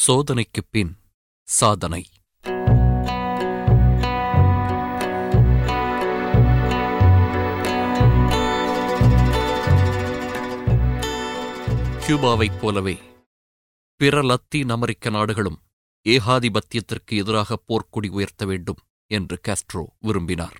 சோதனைக்குப் பின் சாதனை கியூபாவைப் போலவே பிற லத்தீன் அமெரிக்க நாடுகளும் ஏகாதிபத்தியத்திற்கு எதிராக போர்க்கொடி உயர்த்த வேண்டும் என்று காஸ்ட்ரோ விரும்பினார்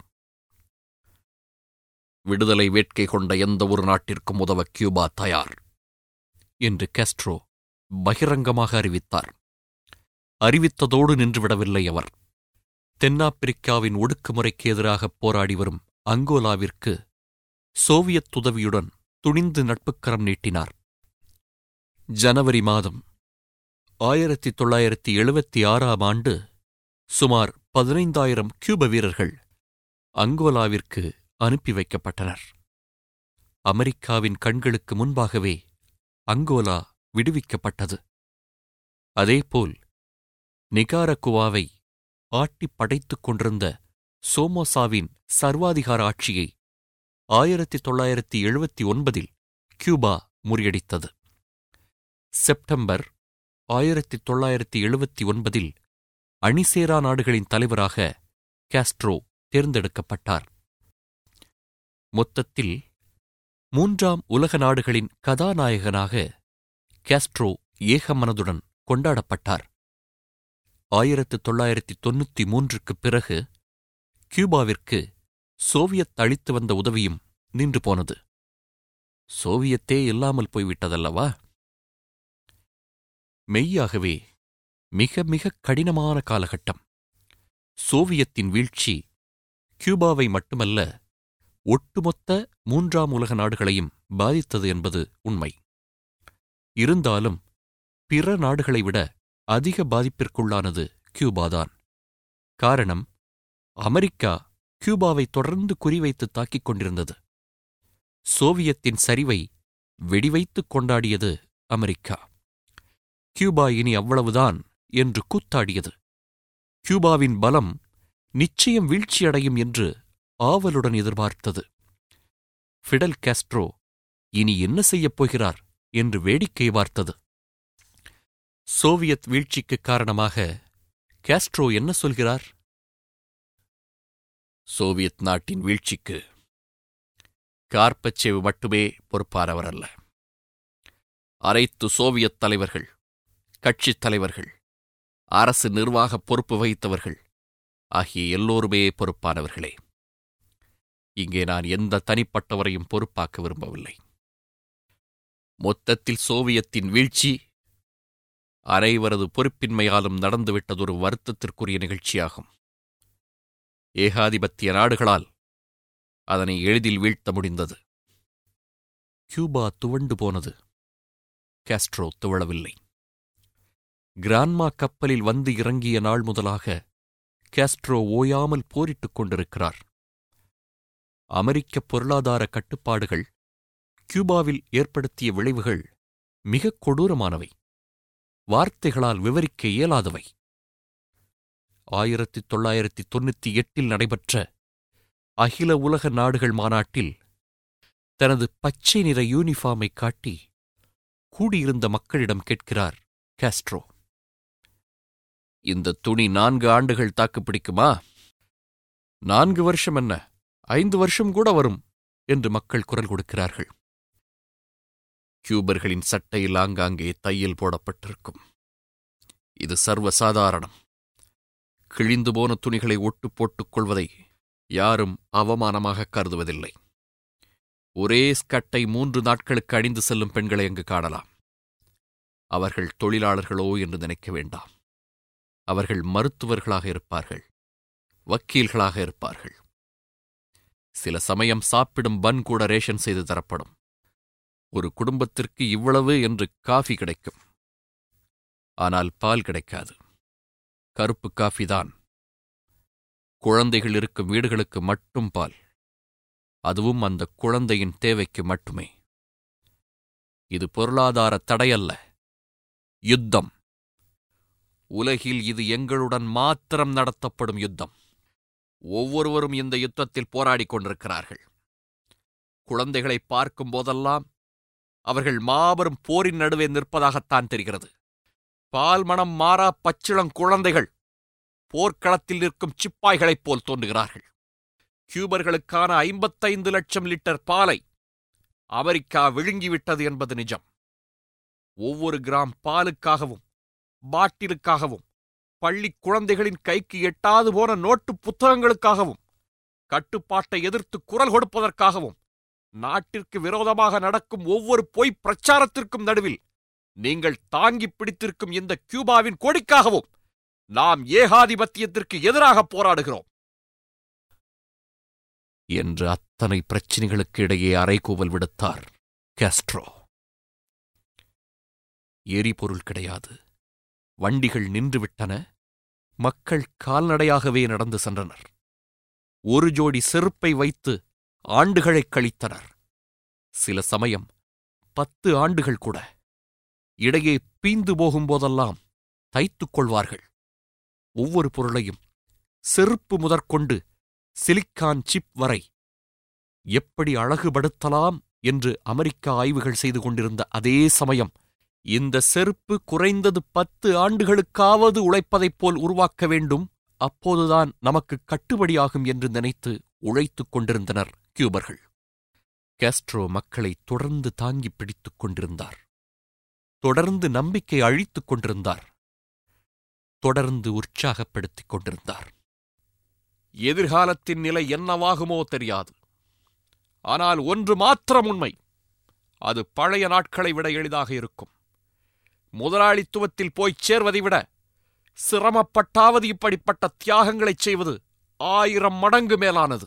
விடுதலை வேட்கை கொண்ட எந்த ஒரு நாட்டிற்கும் உதவ கியூபா தயார் என்று காஸ்ட்ரோ பகிரங்கமாக அறிவித்தார் அறிவித்ததோடு நின்றுவிடவில்லை அவர் தென்னாப்பிரிக்காவின் ஒடுக்குமுறைக்கு எதிராக போராடி வரும் அங்கோலாவிற்கு சோவியத் உதவியுடன் துணிந்து நட்புக்கரம் நீட்டினார் ஜனவரி மாதம் ஆயிரத்தி தொள்ளாயிரத்தி எழுபத்தி ஆறாம் ஆண்டு சுமார் பதினைந்தாயிரம் கியூப வீரர்கள் அங்கோலாவிற்கு அனுப்பி வைக்கப்பட்டனர் அமெரிக்காவின் கண்களுக்கு முன்பாகவே அங்கோலா விடுவிக்கப்பட்டது அதேபோல் நிகாரகுவாவை ஆட்டிப் படைத்துக் கொண்டிருந்த சோமோசாவின் சர்வாதிகார ஆட்சியை ஆயிரத்தி தொள்ளாயிரத்தி எழுபத்தி ஒன்பதில் கியூபா முறியடித்தது செப்டம்பர் ஆயிரத்தி தொள்ளாயிரத்தி எழுபத்தி ஒன்பதில் அணிசேரா நாடுகளின் தலைவராக காஸ்ட்ரோ தேர்ந்தெடுக்கப்பட்டார் மொத்தத்தில் மூன்றாம் உலக நாடுகளின் கதாநாயகனாக காஸ்ட்ரோ ஏகமனதுடன் கொண்டாடப்பட்டார் ஆயிரத்து தொள்ளாயிரத்தி தொன்னூத்தி மூன்றுக்குப் பிறகு கியூபாவிற்கு சோவியத் அளித்து வந்த உதவியும் நின்று போனது சோவியத்தே இல்லாமல் போய்விட்டதல்லவா மெய்யாகவே மிக மிக கடினமான காலகட்டம் சோவியத்தின் வீழ்ச்சி கியூபாவை மட்டுமல்ல ஒட்டுமொத்த மூன்றாம் உலக நாடுகளையும் பாதித்தது என்பது உண்மை இருந்தாலும் பிற நாடுகளை விட அதிக பாதிப்பிற்குள்ளானது கியூபாதான் காரணம் அமெரிக்கா கியூபாவை தொடர்ந்து குறிவைத்து தாக்கிக் கொண்டிருந்தது சோவியத்தின் சரிவை வெடிவைத்துக் கொண்டாடியது அமெரிக்கா கியூபா இனி அவ்வளவுதான் என்று கூத்தாடியது கியூபாவின் பலம் நிச்சயம் வீழ்ச்சியடையும் என்று ஆவலுடன் எதிர்பார்த்தது ஃபிடல் காஸ்ட்ரோ இனி என்ன செய்யப் போகிறார் என்று வேடிக்கை பார்த்தது சோவியத் வீழ்ச்சிக்கு காரணமாக காஸ்ட்ரோ என்ன சொல்கிறார் சோவியத் நாட்டின் வீழ்ச்சிக்கு கார்பச்சேவ் மட்டுமே பொறுப்பானவர் அல்ல அனைத்து சோவியத் தலைவர்கள் கட்சித் தலைவர்கள் அரசு நிர்வாக பொறுப்பு வகித்தவர்கள் ஆகிய எல்லோருமே பொறுப்பானவர்களே இங்கே நான் எந்த தனிப்பட்டவரையும் பொறுப்பாக்க விரும்பவில்லை மொத்தத்தில் சோவியத்தின் வீழ்ச்சி அனைவரது பொறுப்பின்மையாலும் நடந்துவிட்டதொரு வருத்தத்திற்குரிய நிகழ்ச்சியாகும் ஏகாதிபத்திய நாடுகளால் அதனை எளிதில் வீழ்த்த முடிந்தது கியூபா துவண்டு போனது காஸ்ட்ரோ துவளவில்லை கிரான்மா கப்பலில் வந்து இறங்கிய நாள் முதலாக காஸ்ட்ரோ ஓயாமல் போரிட்டுக் கொண்டிருக்கிறார் அமெரிக்க பொருளாதார கட்டுப்பாடுகள் கியூபாவில் ஏற்படுத்திய விளைவுகள் மிகக் கொடூரமானவை வார்த்தைகளால் விவரிக்க இயலாதவை ஆயிரத்தி தொள்ளாயிரத்தி தொண்ணூத்தி எட்டில் நடைபெற்ற அகில உலக நாடுகள் மாநாட்டில் தனது பச்சை நிற யூனிஃபார்மை காட்டி கூடியிருந்த மக்களிடம் கேட்கிறார் காஸ்ட்ரோ இந்த துணி நான்கு ஆண்டுகள் தாக்குப்பிடிக்குமா நான்கு வருஷம் என்ன ஐந்து வருஷம் கூட வரும் என்று மக்கள் குரல் கொடுக்கிறார்கள் கியூபர்களின் சட்டையில் ஆங்காங்கே தையல் போடப்பட்டிருக்கும் இது சர்வசாதாரணம் கிழிந்து போன துணிகளை ஒட்டு போட்டுக் கொள்வதை யாரும் அவமானமாக கருதுவதில்லை ஒரே ஸ்கட்டை மூன்று நாட்களுக்கு அணிந்து செல்லும் பெண்களை அங்கு காணலாம் அவர்கள் தொழிலாளர்களோ என்று நினைக்க வேண்டாம் அவர்கள் மருத்துவர்களாக இருப்பார்கள் வக்கீல்களாக இருப்பார்கள் சில சமயம் சாப்பிடும் பன் கூட ரேஷன் செய்து தரப்படும் ஒரு குடும்பத்திற்கு இவ்வளவு என்று காஃபி கிடைக்கும் ஆனால் பால் கிடைக்காது கருப்பு காஃபி தான் குழந்தைகள் இருக்கும் வீடுகளுக்கு மட்டும் பால் அதுவும் அந்த குழந்தையின் தேவைக்கு மட்டுமே இது பொருளாதார தடையல்ல யுத்தம் உலகில் இது எங்களுடன் மாத்திரம் நடத்தப்படும் யுத்தம் ஒவ்வொருவரும் இந்த யுத்தத்தில் போராடிக் கொண்டிருக்கிறார்கள் குழந்தைகளை பார்க்கும் போதெல்லாம் அவர்கள் மாபெரும் போரின் நடுவே நிற்பதாகத்தான் தெரிகிறது பால் மனம் மாறா பச்சிளங்குழந்தைகள் போர்க்களத்தில் நிற்கும் சிப்பாய்களைப் போல் தோன்றுகிறார்கள் கியூபர்களுக்கான ஐம்பத்தைந்து லட்சம் லிட்டர் பாலை அமெரிக்கா விழுங்கிவிட்டது என்பது நிஜம் ஒவ்வொரு கிராம் பாலுக்காகவும் பாட்டிலுக்காகவும் பள்ளிக் குழந்தைகளின் கைக்கு எட்டாது போன நோட்டு புத்தகங்களுக்காகவும் கட்டுப்பாட்டை எதிர்த்து குரல் கொடுப்பதற்காகவும் நாட்டிற்கு விரோதமாக நடக்கும் ஒவ்வொரு பொய் பிரச்சாரத்திற்கும் நடுவில் நீங்கள் தாங்கி பிடித்திருக்கும் இந்த கியூபாவின் கொடிக்காகவும் நாம் ஏகாதிபத்தியத்திற்கு எதிராக போராடுகிறோம் என்று அத்தனை பிரச்சினைகளுக்கு இடையே அறைகூவல் விடுத்தார் காஸ்ட்ரோ எரிபொருள் கிடையாது வண்டிகள் நின்றுவிட்டன மக்கள் கால்நடையாகவே நடந்து சென்றனர் ஒரு ஜோடி செருப்பை வைத்து ஆண்டுகளைக் கழித்தனர் சில சமயம் பத்து ஆண்டுகள் கூட இடையே பீந்து போகும்போதெல்லாம் தைத்துக் கொள்வார்கள் ஒவ்வொரு பொருளையும் செருப்பு முதற்கொண்டு சிலிக்கான் சிப் வரை எப்படி அழகுபடுத்தலாம் என்று அமெரிக்கா ஆய்வுகள் செய்து கொண்டிருந்த அதே சமயம் இந்த செருப்பு குறைந்தது பத்து ஆண்டுகளுக்காவது உழைப்பதைப் போல் உருவாக்க வேண்டும் அப்போதுதான் நமக்கு கட்டுப்படியாகும் என்று நினைத்து உழைத்துக் கொண்டிருந்தனர் கியூபர்கள் காஸ்ட்ரோ மக்களை தொடர்ந்து தாங்கி பிடித்துக் கொண்டிருந்தார் தொடர்ந்து நம்பிக்கை அழித்துக் கொண்டிருந்தார் தொடர்ந்து உற்சாகப்படுத்திக் கொண்டிருந்தார் எதிர்காலத்தின் நிலை என்னவாகுமோ தெரியாது ஆனால் ஒன்று மாத்திரம் உண்மை அது பழைய நாட்களை விட எளிதாக இருக்கும் முதலாளித்துவத்தில் போய்ச் சேர்வதை விட சிரமப்பட்டாவது இப்படிப்பட்ட தியாகங்களைச் செய்வது ஆயிரம் மடங்கு மேலானது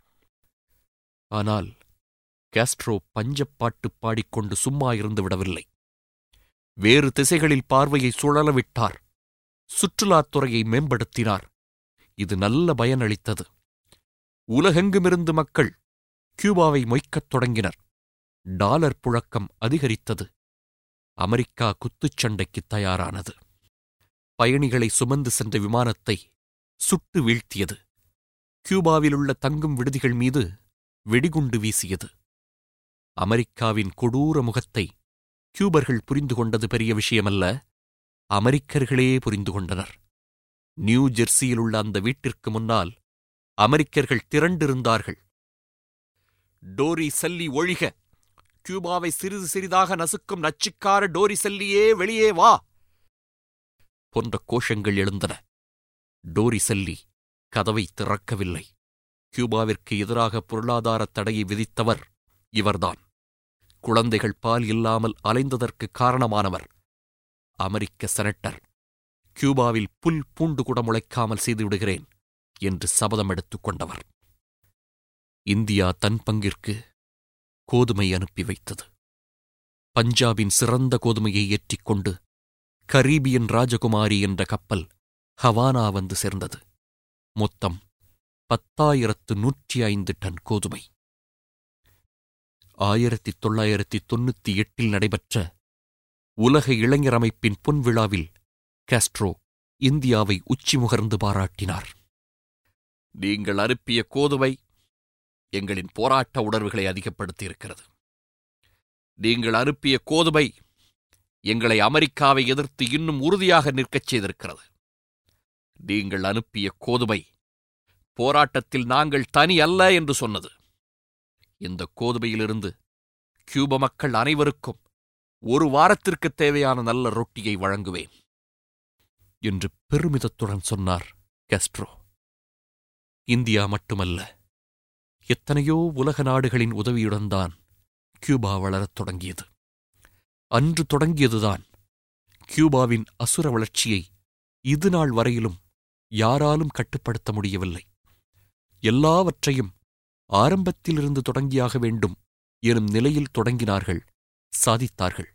ஆனால் காஸ்ட்ரோ பஞ்சப்பாட்டு பாடிக்கொண்டு சும்மா இருந்து விடவில்லை வேறு திசைகளில் பார்வையை சுழல விட்டார் சுற்றுலாத்துறையை மேம்படுத்தினார் இது நல்ல பயனளித்தது உலகெங்குமிருந்து மக்கள் கியூபாவை மொய்க்கத் தொடங்கினர் டாலர் புழக்கம் அதிகரித்தது அமெரிக்கா குத்துச்சண்டைக்கு தயாரானது பயணிகளை சுமந்து சென்ற விமானத்தை சுட்டு வீழ்த்தியது கியூபாவிலுள்ள தங்கும் விடுதிகள் மீது வெடிகுண்டு வீசியது அமெரிக்காவின் கொடூர முகத்தை கியூபர்கள் புரிந்து கொண்டது பெரிய விஷயமல்ல அமெரிக்கர்களே புரிந்து கொண்டனர் நியூ ஜெர்சியில் உள்ள அந்த வீட்டிற்கு முன்னால் அமெரிக்கர்கள் திரண்டிருந்தார்கள் டோரி சல்லி ஒழிக கியூபாவை சிறிது சிறிதாக நசுக்கும் நச்சுக்கார டோரி சல்லியே வெளியே வா போன்ற கோஷங்கள் எழுந்தன டோரி சல்லி கதவை திறக்கவில்லை கியூபாவிற்கு எதிராக பொருளாதார தடையை விதித்தவர் இவர்தான் குழந்தைகள் பால் இல்லாமல் அலைந்ததற்கு காரணமானவர் அமெரிக்க செனட்டர் கியூபாவில் புல் பூண்டு கூட முளைக்காமல் செய்துவிடுகிறேன் என்று சபதம் எடுத்துக் கொண்டவர் இந்தியா தன் பங்கிற்கு கோதுமை அனுப்பி வைத்தது பஞ்சாபின் சிறந்த கோதுமையை ஏற்றிக்கொண்டு கரீபியன் ராஜகுமாரி என்ற கப்பல் ஹவானா வந்து சேர்ந்தது மொத்தம் பத்தாயிரத்து நூற்றி ஐந்து டன் கோதுமை ஆயிரத்தி தொள்ளாயிரத்தி தொண்ணூத்தி எட்டில் நடைபெற்ற உலக இளைஞர் அமைப்பின் பொன்விழாவில் காஸ்ட்ரோ இந்தியாவை உச்சிமுகர்ந்து பாராட்டினார் நீங்கள் அனுப்பிய கோதுமை எங்களின் போராட்ட உணர்வுகளை அதிகப்படுத்தியிருக்கிறது நீங்கள் அனுப்பிய கோதுமை எங்களை அமெரிக்காவை எதிர்த்து இன்னும் உறுதியாக நிற்கச் செய்திருக்கிறது நீங்கள் அனுப்பிய கோதுமை போராட்டத்தில் நாங்கள் தனி அல்ல என்று சொன்னது இந்த கோதுமையிலிருந்து கியூப மக்கள் அனைவருக்கும் ஒரு வாரத்திற்கு தேவையான நல்ல ரொட்டியை வழங்குவேன் என்று பெருமிதத்துடன் சொன்னார் கஸ்ட்ரோ இந்தியா மட்டுமல்ல எத்தனையோ உலக நாடுகளின் உதவியுடன் தான் கியூபா வளரத் தொடங்கியது அன்று தொடங்கியதுதான் கியூபாவின் அசுர வளர்ச்சியை இது நாள் வரையிலும் யாராலும் கட்டுப்படுத்த முடியவில்லை எல்லாவற்றையும் ஆரம்பத்திலிருந்து தொடங்கியாக வேண்டும் எனும் நிலையில் தொடங்கினார்கள் சாதித்தார்கள்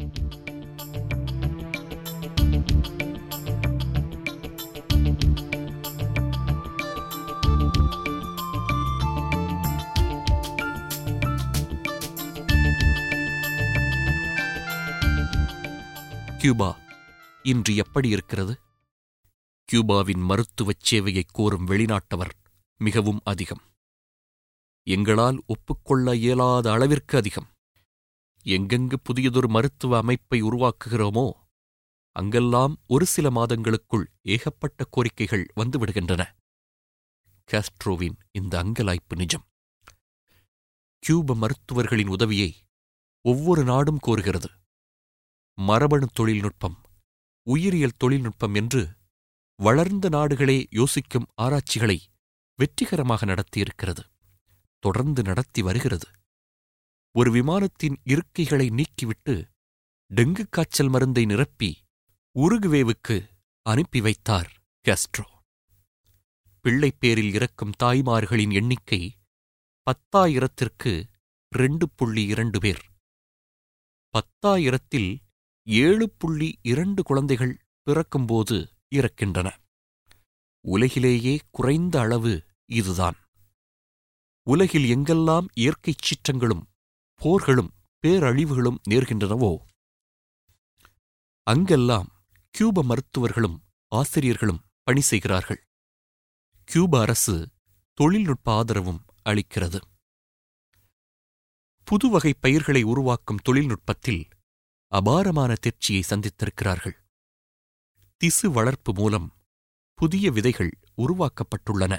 கியூபா இன்று எப்படி இருக்கிறது கியூபாவின் மருத்துவச் சேவையைக் கோரும் வெளிநாட்டவர் மிகவும் அதிகம் எங்களால் ஒப்புக்கொள்ள இயலாத அளவிற்கு அதிகம் எங்கெங்கு புதியதொரு மருத்துவ அமைப்பை உருவாக்குகிறோமோ அங்கெல்லாம் ஒரு சில மாதங்களுக்குள் ஏகப்பட்ட கோரிக்கைகள் வந்துவிடுகின்றன காஸ்ட்ரோவின் இந்த அங்கலாய்ப்பு நிஜம் கியூப மருத்துவர்களின் உதவியை ஒவ்வொரு நாடும் கோருகிறது மரபணு தொழில்நுட்பம் உயிரியல் தொழில்நுட்பம் என்று வளர்ந்த நாடுகளே யோசிக்கும் ஆராய்ச்சிகளை வெற்றிகரமாக நடத்தியிருக்கிறது தொடர்ந்து நடத்தி வருகிறது ஒரு விமானத்தின் இருக்கைகளை நீக்கிவிட்டு டெங்கு காய்ச்சல் மருந்தை நிரப்பி உருகுவேவுக்கு அனுப்பி வைத்தார் காஸ்ட்ரோ பிள்ளைப்பேரில் இறக்கும் தாய்மார்களின் எண்ணிக்கை பத்தாயிரத்திற்கு ரெண்டு புள்ளி இரண்டு பேர் பத்தாயிரத்தில் ஏழு புள்ளி இரண்டு குழந்தைகள் பிறக்கும்போது இறக்கின்றன உலகிலேயே குறைந்த அளவு இதுதான் உலகில் எங்கெல்லாம் இயற்கைச் சீற்றங்களும் போர்களும் பேரழிவுகளும் நேர்கின்றனவோ அங்கெல்லாம் கியூப மருத்துவர்களும் ஆசிரியர்களும் பணி செய்கிறார்கள் கியூப அரசு தொழில்நுட்ப ஆதரவும் அளிக்கிறது புதுவகை பயிர்களை உருவாக்கும் தொழில்நுட்பத்தில் அபாரமான தேர்ச்சியை சந்தித்திருக்கிறார்கள் திசு வளர்ப்பு மூலம் புதிய விதைகள் உருவாக்கப்பட்டுள்ளன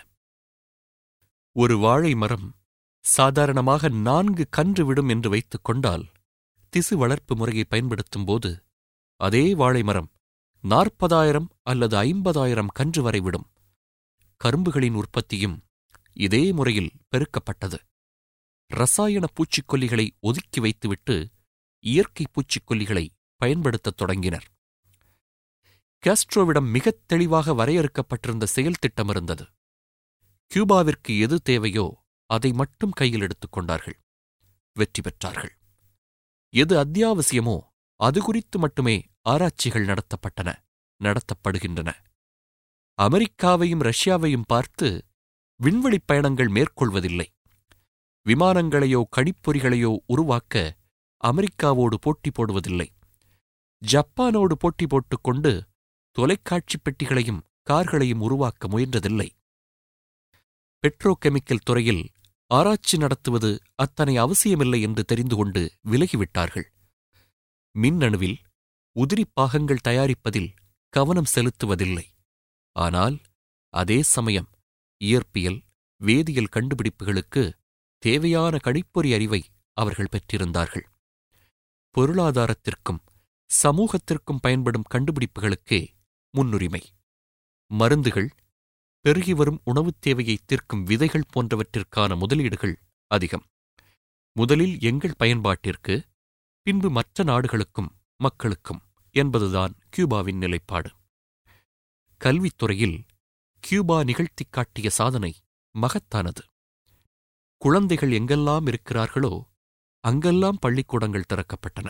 ஒரு வாழை மரம் சாதாரணமாக நான்கு கன்று விடும் என்று வைத்துக் கொண்டால் திசு வளர்ப்பு முறையை பயன்படுத்தும்போது அதே வாழை மரம் நாற்பதாயிரம் அல்லது ஐம்பதாயிரம் கன்று வரை விடும் கரும்புகளின் உற்பத்தியும் இதே முறையில் பெருக்கப்பட்டது ரசாயன பூச்சிக்கொல்லிகளை ஒதுக்கி வைத்துவிட்டு இயற்கை பூச்சிக்கொல்லிகளை பயன்படுத்தத் தொடங்கினர் காஸ்ட்ரோவிடம் மிகத் தெளிவாக வரையறுக்கப்பட்டிருந்த செயல் திட்டம் இருந்தது கியூபாவிற்கு எது தேவையோ அதை மட்டும் கையில் எடுத்துக் கொண்டார்கள் வெற்றி பெற்றார்கள் எது அத்தியாவசியமோ அது குறித்து மட்டுமே ஆராய்ச்சிகள் நடத்தப்பட்டன நடத்தப்படுகின்றன அமெரிக்காவையும் ரஷ்யாவையும் பார்த்து விண்வெளிப் பயணங்கள் மேற்கொள்வதில்லை விமானங்களையோ கணிப்பொறிகளையோ உருவாக்க அமெரிக்காவோடு போட்டி போடுவதில்லை ஜப்பானோடு போட்டி போட்டுக்கொண்டு தொலைக்காட்சி பெட்டிகளையும் கார்களையும் உருவாக்க முயன்றதில்லை பெட்ரோகெமிக்கல் துறையில் ஆராய்ச்சி நடத்துவது அத்தனை அவசியமில்லை என்று தெரிந்து கொண்டு விலகிவிட்டார்கள் மின்னணுவில் உதிரிப் பாகங்கள் தயாரிப்பதில் கவனம் செலுத்துவதில்லை ஆனால் அதே சமயம் இயற்பியல் வேதியியல் கண்டுபிடிப்புகளுக்கு தேவையான கணிப்பொறி அறிவை அவர்கள் பெற்றிருந்தார்கள் பொருளாதாரத்திற்கும் சமூகத்திற்கும் பயன்படும் கண்டுபிடிப்புகளுக்கே முன்னுரிமை மருந்துகள் பெருகிவரும் உணவுத் தேவையை தீர்க்கும் விதைகள் போன்றவற்றிற்கான முதலீடுகள் அதிகம் முதலில் எங்கள் பயன்பாட்டிற்கு பின்பு மற்ற நாடுகளுக்கும் மக்களுக்கும் என்பதுதான் கியூபாவின் நிலைப்பாடு கல்வித்துறையில் கியூபா நிகழ்த்திக் காட்டிய சாதனை மகத்தானது குழந்தைகள் எங்கெல்லாம் இருக்கிறார்களோ அங்கெல்லாம் பள்ளிக்கூடங்கள் திறக்கப்பட்டன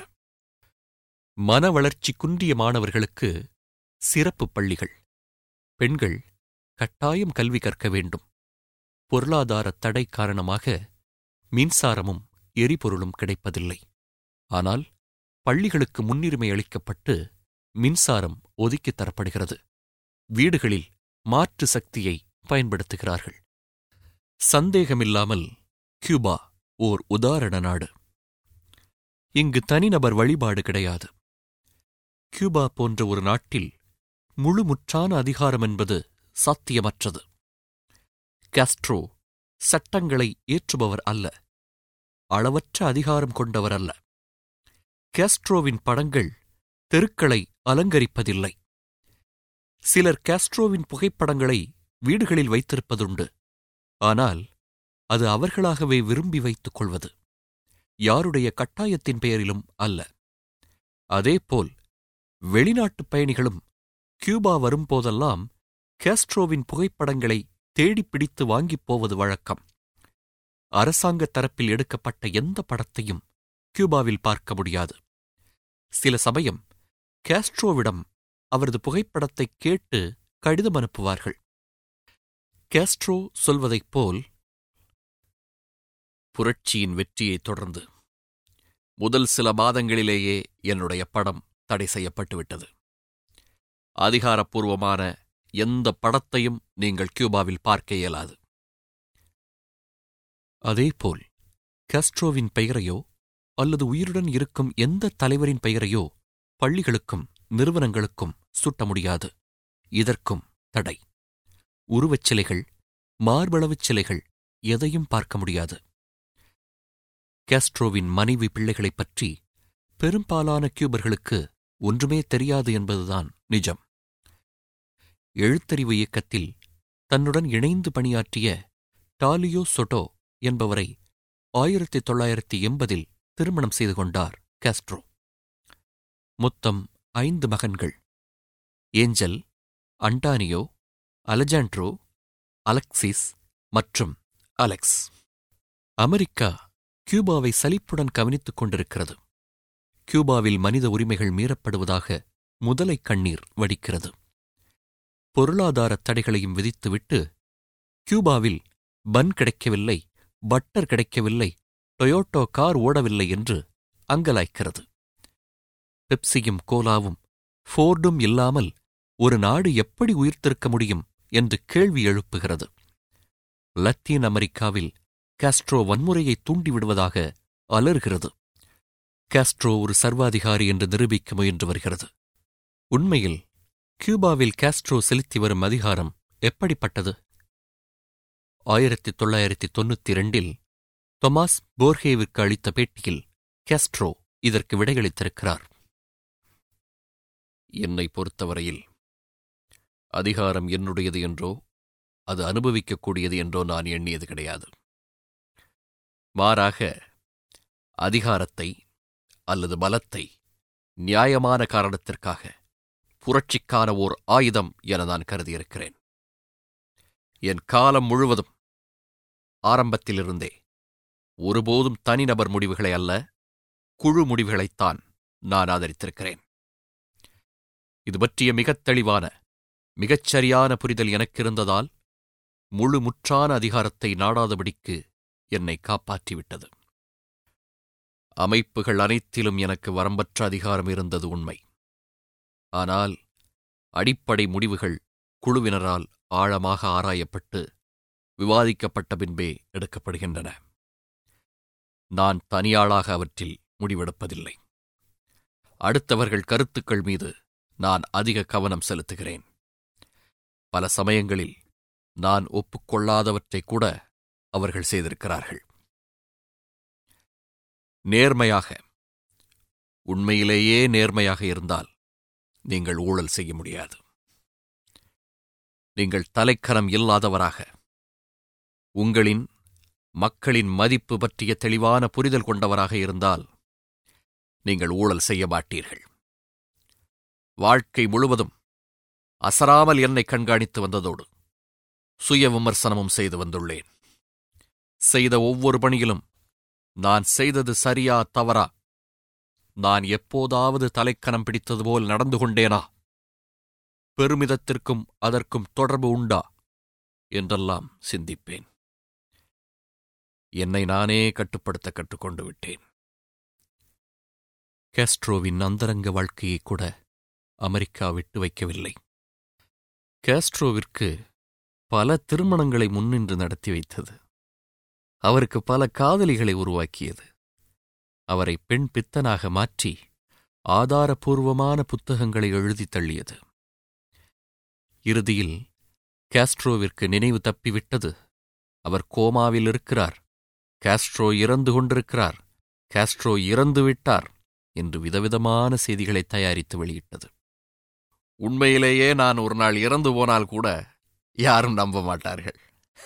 மன வளர்ச்சி குன்றிய மாணவர்களுக்கு சிறப்பு பள்ளிகள் பெண்கள் கட்டாயம் கல்வி கற்க வேண்டும் பொருளாதார தடை காரணமாக மின்சாரமும் எரிபொருளும் கிடைப்பதில்லை ஆனால் பள்ளிகளுக்கு முன்னுரிமை அளிக்கப்பட்டு மின்சாரம் ஒதுக்கித் தரப்படுகிறது வீடுகளில் மாற்று சக்தியை பயன்படுத்துகிறார்கள் சந்தேகமில்லாமல் கியூபா ஓர் உதாரண நாடு இங்கு தனிநபர் வழிபாடு கிடையாது கியூபா போன்ற ஒரு நாட்டில் முழு முற்றான அதிகாரம் என்பது சாத்தியமற்றது காஸ்ட்ரோ சட்டங்களை ஏற்றுபவர் அல்ல அளவற்ற அதிகாரம் கொண்டவர் அல்ல காஸ்ட்ரோவின் படங்கள் தெருக்களை அலங்கரிப்பதில்லை சிலர் காஸ்ட்ரோவின் புகைப்படங்களை வீடுகளில் வைத்திருப்பதுண்டு ஆனால் அது அவர்களாகவே விரும்பி வைத்துக் கொள்வது யாருடைய கட்டாயத்தின் பெயரிலும் அல்ல அதேபோல் வெளிநாட்டுப் பயணிகளும் கியூபா வரும்போதெல்லாம் காஸ்ட்ரோவின் புகைப்படங்களை தேடிப் பிடித்து வாங்கிப் போவது வழக்கம் அரசாங்க தரப்பில் எடுக்கப்பட்ட எந்த படத்தையும் கியூபாவில் பார்க்க முடியாது சில சமயம் காஸ்ட்ரோவிடம் அவரது புகைப்படத்தை கேட்டு கடிதம் அனுப்புவார்கள் காஸ்ட்ரோ சொல்வதைப் போல் புரட்சியின் வெற்றியைத் தொடர்ந்து முதல் சில மாதங்களிலேயே என்னுடைய படம் தடை செய்யப்பட்டுவிட்டது அதிகாரப்பூர்வமான எந்த படத்தையும் நீங்கள் கியூபாவில் பார்க்க இயலாது அதேபோல் காஸ்ட்ரோவின் பெயரையோ அல்லது உயிருடன் இருக்கும் எந்த தலைவரின் பெயரையோ பள்ளிகளுக்கும் நிறுவனங்களுக்கும் சுட்ட முடியாது இதற்கும் தடை உருவச் சிலைகள் மார்பளவுச் சிலைகள் எதையும் பார்க்க முடியாது கேஸ்ட்ரோவின் மனைவி பிள்ளைகளைப் பற்றி பெரும்பாலான கியூபர்களுக்கு ஒன்றுமே தெரியாது என்பதுதான் நிஜம் எழுத்தறிவு இயக்கத்தில் தன்னுடன் இணைந்து பணியாற்றிய டாலியோ சொட்டோ என்பவரை ஆயிரத்தி தொள்ளாயிரத்தி எண்பதில் திருமணம் செய்து கொண்டார் காஸ்ட்ரோ மொத்தம் ஐந்து மகன்கள் ஏஞ்சல் அண்டானியோ அலெஜாண்ட்ரோ அலெக்சிஸ் மற்றும் அலெக்ஸ் அமெரிக்கா கியூபாவை சலிப்புடன் கவனித்துக் கொண்டிருக்கிறது கியூபாவில் மனித உரிமைகள் மீறப்படுவதாக முதலை கண்ணீர் வடிக்கிறது பொருளாதார தடைகளையும் விதித்துவிட்டு கியூபாவில் பன் கிடைக்கவில்லை பட்டர் கிடைக்கவில்லை டொயோட்டோ கார் ஓடவில்லை என்று அங்கலாய்க்கிறது பெப்சியும் கோலாவும் ஃபோர்டும் இல்லாமல் ஒரு நாடு எப்படி உயிர்த்திருக்க முடியும் என்று கேள்வி எழுப்புகிறது லத்தீன் அமெரிக்காவில் காஸ்ட்ரோ வன்முறையை தூண்டிவிடுவதாக அலறுகிறது காஸ்ட்ரோ ஒரு சர்வாதிகாரி என்று நிரூபிக்க முயன்று வருகிறது உண்மையில் கியூபாவில் காஸ்ட்ரோ செலுத்தி வரும் அதிகாரம் எப்படிப்பட்டது ஆயிரத்தி தொள்ளாயிரத்தி தொண்ணூத்தி இரண்டில் தொமாஸ் போர்ஹேவிற்கு அளித்த பேட்டியில் காஸ்ட்ரோ இதற்கு விடையளித்திருக்கிறார் என்னை பொறுத்தவரையில் அதிகாரம் என்னுடையது என்றோ அது அனுபவிக்கக்கூடியது என்றோ நான் எண்ணியது கிடையாது மாறாக அதிகாரத்தை அல்லது பலத்தை நியாயமான காரணத்திற்காக புரட்சிக்கான ஓர் ஆயுதம் என நான் கருதியிருக்கிறேன் என் காலம் முழுவதும் ஆரம்பத்திலிருந்தே ஒருபோதும் தனிநபர் முடிவுகளை அல்ல குழு முடிவுகளைத்தான் நான் ஆதரித்திருக்கிறேன் இது பற்றிய மிகத் தெளிவான மிகச் சரியான புரிதல் எனக்கிருந்ததால் முழு முற்றான அதிகாரத்தை நாடாதபடிக்கு என்னை காப்பாற்றிவிட்டது அமைப்புகள் அனைத்திலும் எனக்கு வரம்பற்ற அதிகாரம் இருந்தது உண்மை ஆனால் அடிப்படை முடிவுகள் குழுவினரால் ஆழமாக ஆராயப்பட்டு விவாதிக்கப்பட்ட பின்பே எடுக்கப்படுகின்றன நான் தனியாளாக அவற்றில் முடிவெடுப்பதில்லை அடுத்தவர்கள் கருத்துக்கள் மீது நான் அதிக கவனம் செலுத்துகிறேன் பல சமயங்களில் நான் ஒப்புக்கொள்ளாதவற்றை கூட அவர்கள் செய்திருக்கிறார்கள் நேர்மையாக உண்மையிலேயே நேர்மையாக இருந்தால் நீங்கள் ஊழல் செய்ய முடியாது நீங்கள் தலைக்கரம் இல்லாதவராக உங்களின் மக்களின் மதிப்பு பற்றிய தெளிவான புரிதல் கொண்டவராக இருந்தால் நீங்கள் ஊழல் செய்ய மாட்டீர்கள் வாழ்க்கை முழுவதும் அசராமல் என்னை கண்காணித்து வந்ததோடு சுய விமர்சனமும் செய்து வந்துள்ளேன் செய்த ஒவ்வொரு பணியிலும் நான் செய்தது சரியா தவறா நான் எப்போதாவது தலைக்கணம் பிடித்தது போல் நடந்து கொண்டேனா பெருமிதத்திற்கும் அதற்கும் தொடர்பு உண்டா என்றெல்லாம் சிந்திப்பேன் என்னை நானே கட்டுப்படுத்த கற்றுக்கொண்டு விட்டேன் கேஸ்ட்ரோவின் அந்தரங்க வாழ்க்கையை கூட அமெரிக்கா விட்டு வைக்கவில்லை கேஸ்ட்ரோவிற்கு பல திருமணங்களை முன்னின்று நடத்தி வைத்தது அவருக்கு பல காதலிகளை உருவாக்கியது அவரை பெண் பித்தனாக மாற்றி ஆதாரபூர்வமான புத்தகங்களை எழுதி தள்ளியது இறுதியில் காஸ்ட்ரோவிற்கு நினைவு தப்பிவிட்டது அவர் கோமாவில் இருக்கிறார் காஸ்ட்ரோ இறந்து கொண்டிருக்கிறார் காஸ்ட்ரோ இறந்து விட்டார் என்று விதவிதமான செய்திகளை தயாரித்து வெளியிட்டது உண்மையிலேயே நான் ஒரு நாள் இறந்து போனால் கூட யாரும் நம்ப மாட்டார்கள்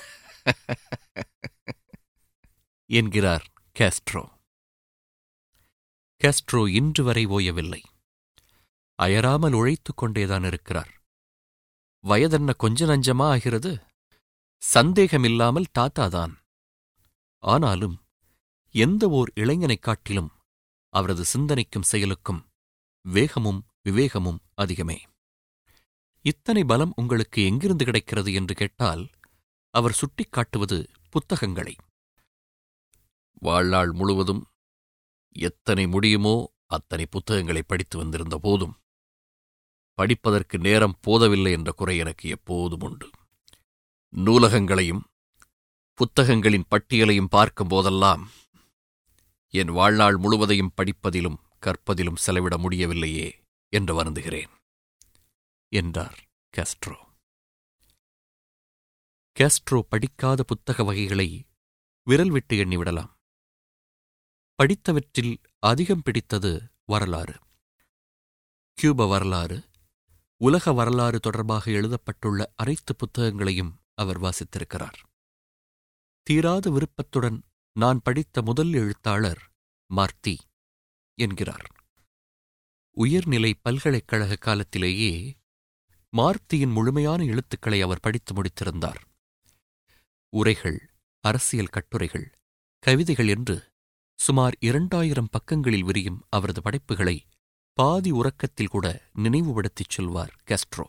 என்கிறார் காஸ்ட்ரோ காஸ்ட்ரோ இன்று வரை ஓயவில்லை அயராமல் உழைத்துக் கொண்டேதான் இருக்கிறார் வயதென்ன கொஞ்ச நஞ்சமா ஆகிறது சந்தேகமில்லாமல் தாத்தாதான் ஆனாலும் எந்த ஓர் இளைஞனைக் காட்டிலும் அவரது சிந்தனைக்கும் செயலுக்கும் வேகமும் விவேகமும் அதிகமே இத்தனை பலம் உங்களுக்கு எங்கிருந்து கிடைக்கிறது என்று கேட்டால் அவர் சுட்டிக்காட்டுவது புத்தகங்களை வாழ்நாள் முழுவதும் எத்தனை முடியுமோ அத்தனை புத்தகங்களை படித்து வந்திருந்த போதும் படிப்பதற்கு நேரம் போதவில்லை என்ற குறை எனக்கு எப்போதும் உண்டு நூலகங்களையும் புத்தகங்களின் பட்டியலையும் பார்க்கும் போதெல்லாம் என் வாழ்நாள் முழுவதையும் படிப்பதிலும் கற்பதிலும் செலவிட முடியவில்லையே என்று வருந்துகிறேன் என்றார் கேஸ்ட்ரோ கேஸ்ட்ரோ படிக்காத புத்தக வகைகளை விரல் விட்டு எண்ணிவிடலாம் படித்தவற்றில் அதிகம் பிடித்தது வரலாறு கியூப வரலாறு உலக வரலாறு தொடர்பாக எழுதப்பட்டுள்ள அனைத்து புத்தகங்களையும் அவர் வாசித்திருக்கிறார் தீராத விருப்பத்துடன் நான் படித்த முதல் எழுத்தாளர் மார்த்தி என்கிறார் உயர்நிலை பல்கலைக்கழக காலத்திலேயே மார்த்தியின் முழுமையான எழுத்துக்களை அவர் படித்து முடித்திருந்தார் உரைகள் அரசியல் கட்டுரைகள் கவிதைகள் என்று சுமார் இரண்டாயிரம் பக்கங்களில் விரியும் அவரது படைப்புகளை பாதி உறக்கத்தில் கூட நினைவுபடுத்திச் சொல்வார் கேஸ்ட்ரோ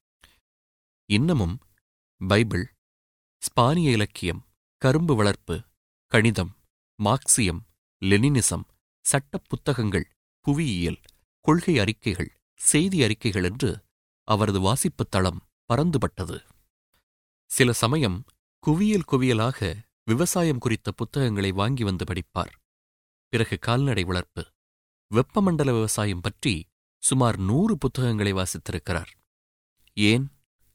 இன்னமும் பைபிள் ஸ்பானிய இலக்கியம் கரும்பு வளர்ப்பு கணிதம் மார்க்சியம் லெனினிசம் சட்டப் புத்தகங்கள் புவியியல் கொள்கை அறிக்கைகள் செய்தி அறிக்கைகள் என்று அவரது வாசிப்புத் தளம் பறந்துபட்டது சில சமயம் குவியல் குவியலாக விவசாயம் குறித்த புத்தகங்களை வாங்கி வந்து படிப்பார் பிறகு கால்நடை வளர்ப்பு வெப்பமண்டல விவசாயம் பற்றி சுமார் நூறு புத்தகங்களை வாசித்திருக்கிறார் ஏன்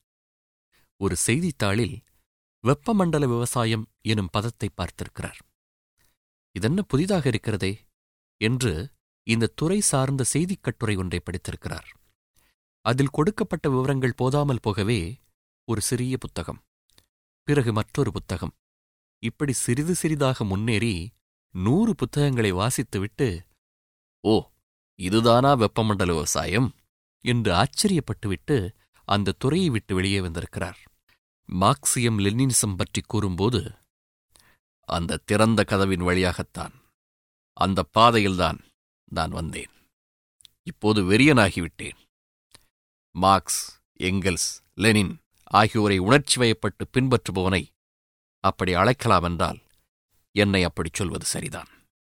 ஒரு செய்தித்தாளில் வெப்பமண்டல விவசாயம் எனும் பதத்தை பார்த்திருக்கிறார் இதென்ன புதிதாக இருக்கிறதே என்று இந்த துறை சார்ந்த செய்திக் கட்டுரை ஒன்றை படித்திருக்கிறார் அதில் கொடுக்கப்பட்ட விவரங்கள் போதாமல் போகவே ஒரு சிறிய புத்தகம் பிறகு மற்றொரு புத்தகம் இப்படி சிறிது சிறிதாக முன்னேறி நூறு புத்தகங்களை வாசித்துவிட்டு ஓ இதுதானா வெப்பமண்டல விவசாயம் என்று ஆச்சரியப்பட்டுவிட்டு அந்த துறையை விட்டு வெளியே வந்திருக்கிறார் மார்க்சியம் லெனினிசம் பற்றி கூறும்போது அந்த திறந்த கதவின் வழியாகத்தான் அந்த பாதையில்தான் நான் வந்தேன் இப்போது வெறியனாகிவிட்டேன் மார்க்ஸ் எங்கெல்ஸ் லெனின் ஆகியோரை உணர்ச்சி வயப்பட்டு பின்பற்றுபவனை அப்படி அழைக்கலாம் என்றால் என்னை அப்படிச் சொல்வது சரிதான்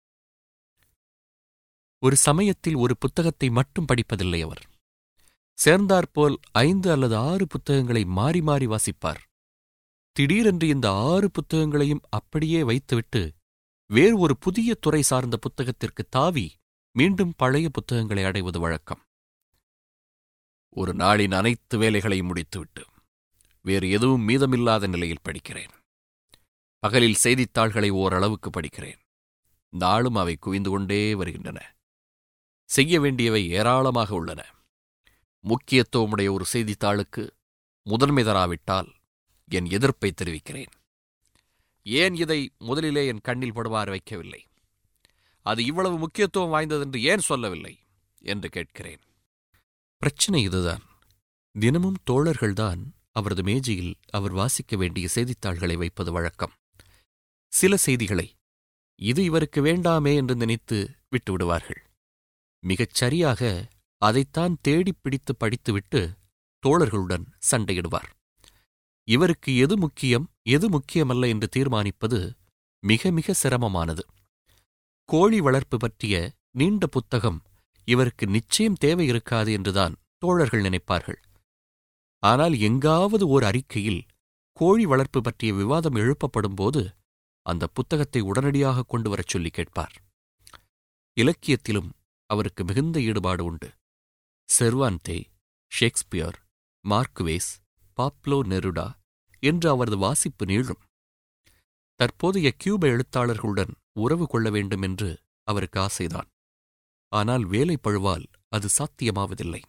ஒரு சமயத்தில் ஒரு புத்தகத்தை மட்டும் படிப்பதில்லை அவர் சேர்ந்தாற்போல் ஐந்து அல்லது ஆறு புத்தகங்களை மாறி மாறி வாசிப்பார் திடீரென்று இந்த ஆறு புத்தகங்களையும் அப்படியே வைத்துவிட்டு வேறு ஒரு புதிய துறை சார்ந்த புத்தகத்திற்கு தாவி மீண்டும் பழைய புத்தகங்களை அடைவது வழக்கம் ஒரு நாளின் அனைத்து வேலைகளையும் முடித்துவிட்டு வேறு எதுவும் மீதமில்லாத நிலையில் படிக்கிறேன் பகலில் செய்தித்தாள்களை ஓரளவுக்கு படிக்கிறேன் நாளும் அவை குவிந்து கொண்டே வருகின்றன செய்ய வேண்டியவை ஏராளமாக உள்ளன முக்கியத்துவமுடைய ஒரு செய்தித்தாளுக்கு முதன்மை தராவிட்டால் என் எதிர்ப்பை தெரிவிக்கிறேன் ஏன் இதை முதலிலே என் கண்ணில் படுமாறு வைக்கவில்லை அது இவ்வளவு முக்கியத்துவம் வாய்ந்ததென்று ஏன் சொல்லவில்லை என்று கேட்கிறேன் பிரச்சனை இதுதான் தினமும் தோழர்கள்தான் அவரது மேஜையில் அவர் வாசிக்க வேண்டிய செய்தித்தாள்களை வைப்பது வழக்கம் சில செய்திகளை இது இவருக்கு வேண்டாமே என்று நினைத்து விட்டு விடுவார்கள் மிகச் சரியாக அதைத்தான் தேடிப் பிடித்து படித்துவிட்டு தோழர்களுடன் சண்டையிடுவார் இவருக்கு எது முக்கியம் எது முக்கியமல்ல என்று தீர்மானிப்பது மிக மிக சிரமமானது கோழி வளர்ப்பு பற்றிய நீண்ட புத்தகம் இவருக்கு நிச்சயம் தேவை இருக்காது என்றுதான் தோழர்கள் நினைப்பார்கள் ஆனால் எங்காவது ஓர் அறிக்கையில் கோழி வளர்ப்பு பற்றிய விவாதம் எழுப்பப்படும்போது அந்த புத்தகத்தை உடனடியாக கொண்டு வரச் சொல்லி கேட்பார் இலக்கியத்திலும் அவருக்கு மிகுந்த ஈடுபாடு உண்டு Cervantes Shakespeare Marquez Pablo Neruda என்று அவரது வாசிப்பு நீளும் தற்போதைய கியூப எழுத்தாளர்களுடன் உறவு கொள்ள வேண்டும் என்று அவருக்கு ஆசைதான் ஆனால் வேலை பழுவால் அது சாத்தியமாவதில்லை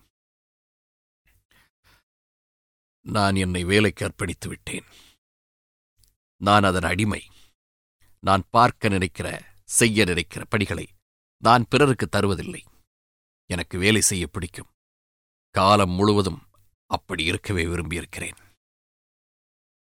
நான் என்னை வேலைக்கு அர்ப்பணித்து விட்டேன் நான் அதன் அடிமை நான் பார்க்க நினைக்கிற செய்ய நினைக்கிற பணிகளை நான் பிறருக்கு தருவதில்லை எனக்கு வேலை செய்ய பிடிக்கும் காலம் முழுவதும் அப்படி இருக்கவே விரும்பியிருக்கிறேன்